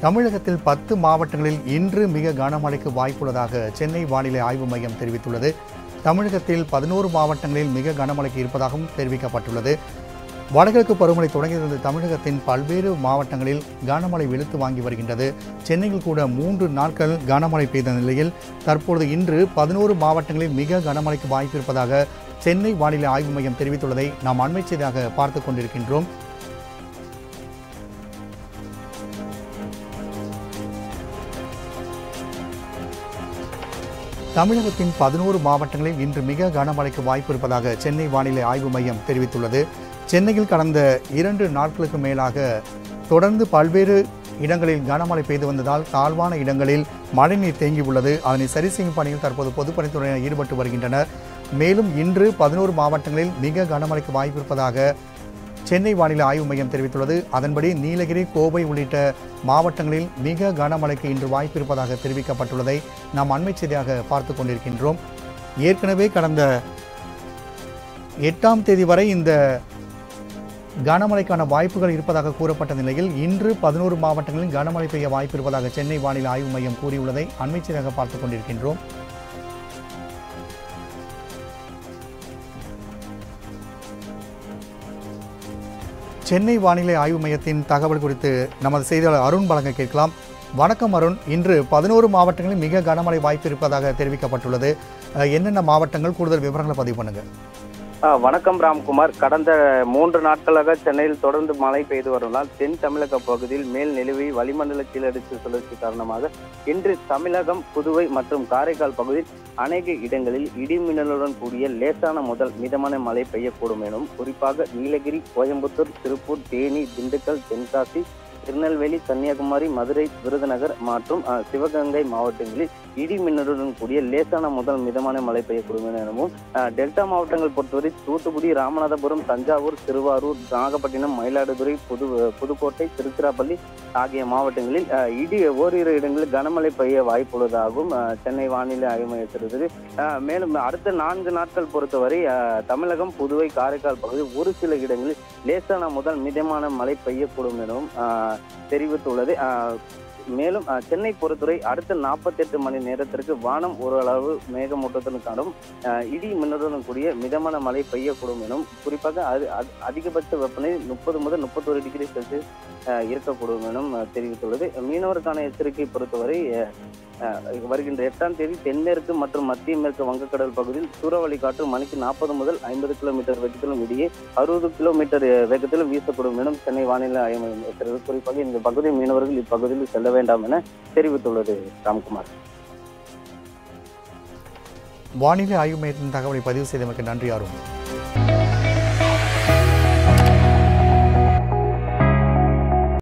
தமிழகத்தில் பத்து மாவட்டங்களில் இன்று மிக கனமழைக்கு வாய்ப்புள்ளதாக சென்னை வானிலை ஆய்வு மையம் தெரிவித்துள்ளது தமிழகத்தில் பதினோரு மாவட்டங்களில் மிக கனமழைக்கு இருப்பதாகவும் தெரிவிக்கப்பட்டுள்ளது வடகிழக்கு பருவமழை தொடங்கியிருந்த தமிழகத்தின் பல்வேறு மாவட்டங்களில் கனமழை வெளுத்து வாங்கி வருகின்றது சென்னையில் கூட மூன்று நாட்கள் கனமழை பெய்த நிலையில் தற்பொழுது இன்று பதினோரு மாவட்டங்களில் மிக கனமழைக்கு வாய்ப்பு இருப்பதாக சென்னை வானிலை ஆய்வு மையம் தெரிவித்துள்ளதை நாம் அண்மை செய்தியாக பார்த்து கொண்டிருக்கின்றோம் தமிழகத்தின் பதினோரு மாவட்டங்களில் இன்று மிக கனமழைக்கு வாய்ப்பு இருப்பதாக சென்னை வானிலை ஆய்வு மையம் தெரிவித்துள்ளது சென்னையில் கடந்த இரண்டு நாட்களுக்கு மேலாக தொடர்ந்து பல்வேறு இடங்களில் கனமழை பெய்து வந்ததால் தாழ்வான இடங்களில் மழைநீர் தேங்கியுள்ளது அதனை சரி செய்யும் பணியில் தற்போது பொதுப்பணித்துறையினர் ஈடுபட்டு வருகின்றனர் மேலும் இன்று பதினோரு மாவட்டங்களில் மிக கனமழைக்கு வாய்ப்பு இருப்பதாக சென்னை வானிலை ஆய்வு மையம் தெரிவித்துள்ளது அதன்படி நீலகிரி கோவை உள்ளிட்ட மாவட்டங்களில் மிக கனமழைக்கு இன்று வாய்ப்பு இருப்பதாக தெரிவிக்கப்பட்டுள்ளதை நாம் அண்மை செய்தியாக பார்த்து கொண்டிருக்கின்றோம் ஏற்கனவே கடந்த எட்டாம் தேதி வரை இந்த கனமழைக்கான வாய்ப்புகள் இருப்பதாக கூறப்பட்ட நிலையில் இன்று பதினோரு மாவட்டங்களில் கனமழை பெய்ய வாய்ப்பு இருப்பதாக சென்னை வானிலை ஆய்வு மையம் கூறியுள்ளதை அண்மை செய்தியாக பார்த்து கொண்டிருக்கின்றோம் சென்னை வானிலை ஆய்வு மையத்தின் தகவல் குறித்து நமது செய்தியாளர் அருண் வழங்க கேட்கலாம் வணக்கம் அருண் இன்று பதினோரு மாவட்டங்களில் மிக கனமழை வாய்ப்பு இருப்பதாக தெரிவிக்கப்பட்டுள்ளது அஹ், என்னென்ன மாவட்டங்கள் கூடுதல் விவரங்களை பதிவு பண்ணுங்க ஆ, வணக்கம் ராம்குமார் கடந்த மூன்று நாட்களாக சென்னையில் தொடர்ந்து மழை பெய்து வருவதால் தென் தமிழக பகுதியில் மேல் நிலவி வளிமண்டல கீழடுக்கு சுழற்சி காரணமாக இன்று தமிழகம் புதுவை மற்றும் காரைக்கால் பகுதியில் அநேக இடங்களில் இடி மின்னலுடன் கூடிய லேசான முதல் மிதமான மழை பெய்யக்கூடும் எனும் குறிப்பாக நீலகிரி கோயம்புத்தூர் திருப்பூர் தேனி திண்டுக்கல் தென்காசி திருநெல்வேலி கன்னியாகுமரி மதுரை விருதுநகர் மற்றும் ஆ, சிவகங்கை மாவட்டங்களில் இடி மின்னலுடன் கூடிய லேசான முதல் மிதமான மழை பெய்யக்கூடும் எனவும் அஹ் டெல்டா மாவட்டங்கள் பொறுத்தவரை தூத்துக்குடி ராமநாதபுரம் தஞ்சாவூர் திருவாரூர் நாகப்பட்டினம் மயிலாடுதுறை புது புதுக்கோட்டை திருச்சிராப்பள்ளி ஆகிய மாவட்டங்களில் அஹ், இடி ஓரிரு இடங்களில் கனமழை பெய்ய வாய்ப்புள்ளதாகவும் அஹ், சென்னை வானிலை ஆய்வு மையம் தெரிவித்தது அஹ், மேலும் அடுத்த நான்கு நாட்கள் பொறுத்தவரை அஹ், தமிழகம் புதுவை காரைக்கால் பகுதி ஒரு சில இடங்களில் லேசான முதல் மிதமான மழை பெய்யக்கூடும் எனவும் அஹ், தெரிவித்துள்ளது அஹ், மேலும் அஹ், சென்னை பொறுத்தவரை அடுத்த நாற்பத்தெட்டு மணி நேரத்திற்கு வானம் ஓரளவு மேகமூட்டத்துடன் காணும் அஹ், இடி மின்னலுடன் கூடிய மிதமான மழை பெய்யக்கூடும் எனும் குறிப்பாக அது அது- அதிகபட்ச வெப்பநிலை முப்பது முதல் முப்பத்தொரு டிகிரி செல்சியஸ் அஹ், இருக்கக்கூடும் எனும் அஹ், தெரிவித்துள்ளது மீனவருக்கான எச்சரிக்கை பொறுத்தவரை அஹ், அஹ், வருகின்ற எட்டாம் தேதி தென்மேற்கு மற்றும் மத்திய மேற்கு வங்கக்கடல் பகுதியில் சூறாவளி காற்று மணிக்கு நாற்பது முதல் ஐம்பது கிலோமீட்டர் வேகத்திலும் இடையே அறுபது கிலோமீட்டர் அஹ், வேகத்திலும் வீசக்கூடும் எனும் சென்னை வானிலை ஆய்வு மையம் எச்சரித்தது. குறிப்பாக இந்த பகுதி மீனவர்கள் இப்பகுதியில் செல்ல வேண்டாம் என தெரிவித்துள்ளது ராம்குமார் வானிலை ஆய்வு மையத்தின் தகவலை பதிவு செய்தமைக்கு நன்றி அருண்